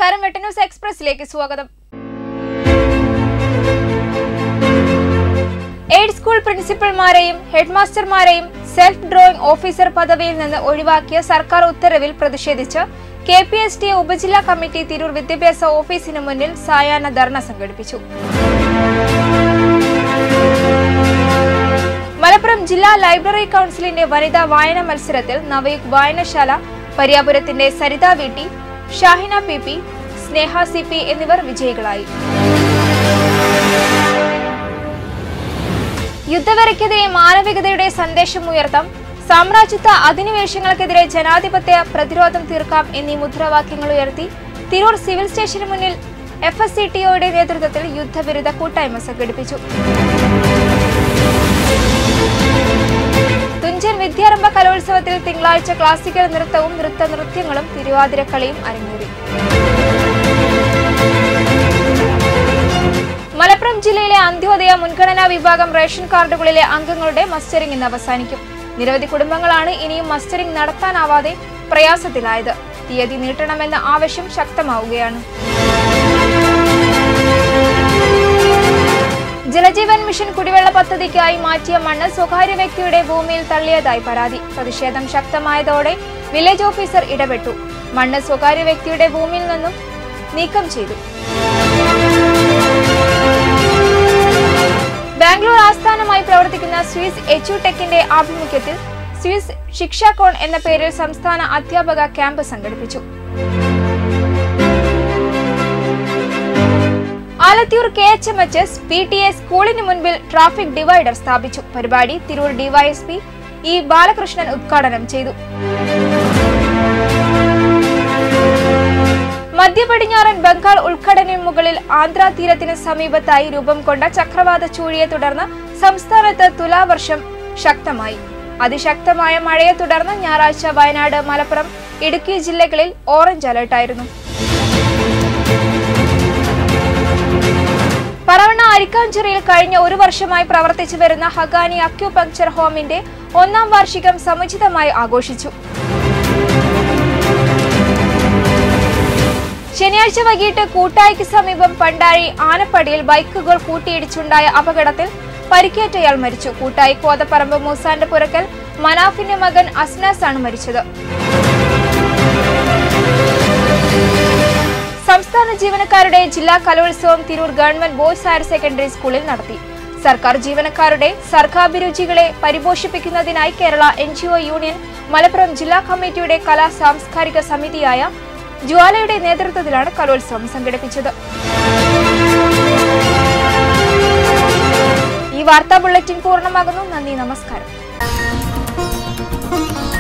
നമസ്കാരം വെട്ട ന്യൂസ് എക്സ്പ്രസിലേക്ക് സ്വാഗതം എയ്ഡ് സ്കൂൾ പ്രിൻസിപ്പൽമാരെയും ഹെഡ്മാസ്റ്റർമാരെയും സെൽഫ് ഡ്രോയിംഗ് ഓഫീസർ പദവിയിൽ നിന്ന് ഒഴിവാക്കിയ സർക്കാർ ഉത്തരവിൽ പ്രതിഷേധിച്ച് കെ പി എസ് ടി ഉപജില്ലാ കമ്മിറ്റി തിരൂർ വിദ്യാഭ്യാസ ഓഫീസിന് മുന്നിൽ സായാഹ്ന ധർണ സംഘടിപ്പിച്ചു മലപ്പുറം ജില്ലാ ലൈബ്രറി കൗൺസിലിന്റെ വനിതാ വായന മത്സരത്തിൽ നവയുഗ് വായനശാല പരിയാപുരത്തിന്റെ Saritha V T Shahina P P Sneha C P എന്നിവർ വിജയികളായി യുദ്ധവരയ്ക്കെതിരെ മാനവികതയുടെ സന്ദേശം ഉയർത്താം സാമ്രാജ്യത്വ അധിനിവേശങ്ങൾക്കെതിരെ ജനാധിപത്യ പ്രതിരോധം തീർക്കാം എന്നീ മുദ്രാവാക്യങ്ങൾ ഉയർത്തി തിരൂർ സിവിൽ സ്റ്റേഷന് മുന്നിൽ എഫ് എസ് സി ടി ഒയുടെ നേതൃത്വത്തിൽ യുദ്ധവിരുദ്ധ കൂട്ടായ്മ സംഘടിപ്പിച്ചു തുഞ്ചൻ വിദ്യാരംഭ കലോത്സവത്തിൽ തിങ്കളാഴ്ച ക്ലാസിക്കൽ നൃത്തവും നൃത്ത നൃത്യങ്ങളും തിരുവാതിരക്കളിയും അരങ്ങേറി മലപ്പുറം ജില്ലയിലെ അന്ത്യോദയ മുൻഗണനാ വിഭാഗം റേഷൻ കാർഡുകളിലെ അംഗങ്ങളുടെ മസ്റ്ററിംഗ് ഇന്ന് അവസാനിക്കും നിരവധി കുടുംബങ്ങളാണ് ഇനിയും മസ്റ്ററിംഗ് നടത്താനാവാതെ പ്രയാസത്തിലായത് തീയതി നീട്ടണമെന്ന ആവശ്യം ശക്തമാവുകയാണ് ജലജീവൻ മിഷൻ കുടിവെള്ള പദ്ധതിക്കായി മാറ്റിയ മണ്ണ് സ്വകാര്യ വ്യക്തിയുടെ ഭൂമിയിൽ തള്ളിയതായി പരാതി പ്രതിഷേധം ശക്തമായതോടെ വില്ലേജ് ഓഫീസർ ഇടപെട്ടു മണ്ണ് സ്വകാര്യ വ്യക്തിയുടെ ഭൂമിയിൽ നിന്നും നീക്കം ചെയ്തു ബാംഗ്ലൂർ ആസ്ഥാനമായി പ്രവർത്തിക്കുന്ന സ്വിസ് എച്ചുടെക്കിന്റെ ആഭിമുഖ്യത്തിൽ സ്വിസ് ശിക്ഷാകോൺ എന്ന പേരിൽ സംസ്ഥാന അധ്യാപക ക്യാമ്പ് സംഘടിപ്പിച്ചു Alathiyur K H M H S P T A സ്കൂളിന് മുൻപിൽ ട്രാഫിക് ഡിവൈഡർ സ്ഥാപിച്ചു പരിപാടി തിരൂർ ഡിവൈഎസ്പി ഇ ബാലകൃഷ്ണൻ ഉദ്ഘാടനം ചെയ്തു മധ്യ പടിഞ്ഞാറൻ ബംഗാൾ ഉൾക്കടലിന് മുകളിൽ ആന്ധ്രാ തീരത്തിന് സമീപത്തായി രൂപം കൊണ്ട ചക്രവാത ചുഴിയെ തുടർന്ന് സംസ്ഥാനത്ത് തുലാവർഷം ശക്തമായി അതിശക്തമായ മഴയെ തുടർന്ന് ഞായറാഴ്ച വയനാട് മലപ്പുറം ഇടുക്കി ജില്ലകളിൽ ഓറഞ്ച് അലർട്ടായിരുന്നു പറവണ്ണ അരിക്കാഞ്ചേരിയിൽ കഴിഞ്ഞ ഒരു വർഷമായി പ്രവർത്തിച്ചു വരുന്ന ഹഗാനി അക്യുപങ്ചർ ഹോമിന്റെ ഒന്നാം വാർഷികം സമുചിതമായി ആഘോഷിച്ചു ശനിയാഴ്ച വൈകിട്ട് കൂട്ടായിക്ക് സമീപം പണ്ടാഴി ആനപ്പടിയിൽ ബൈക്കുകൾ കൂട്ടിയിടിച്ചുണ്ടായ അപകടത്തിൽ പരിക്കേറ്റയാൾ മരിച്ചു കൂട്ടായി കോതപ്പറമ്പ് മൂസാന്റെ പുറക്കൽ മനാഫിന്റെ മകൻ അസ്നാസ് ആണ് മരിച്ചത് സംസ്ഥാന ജീവനക്കാരുടെ ജില്ലാ കലോത്സവം Tirur government boys higher secondary സ്കൂളിൽ നടത്തി സർക്കാർ ജീവനക്കാരുടെ സർഗാഭിരുചികളെ പരിപോഷിപ്പിക്കുന്നതിനായി കേരള എൻ യൂണിയൻ മലപ്പുറം ജില്ലാ കമ്മിറ്റിയുടെ കലാ സാംസ്കാരിക സമിതിയായ ജ്വാലയുടെ നേതൃത്വത്തിലാണ് കലോത്സവം സംഘടിപ്പിച്ചത് ഈ വാർത്താ ബുള്ളറ്റിൻ പൂർണ്ണമാകുന്നു നന്ദി നമസ്കാരം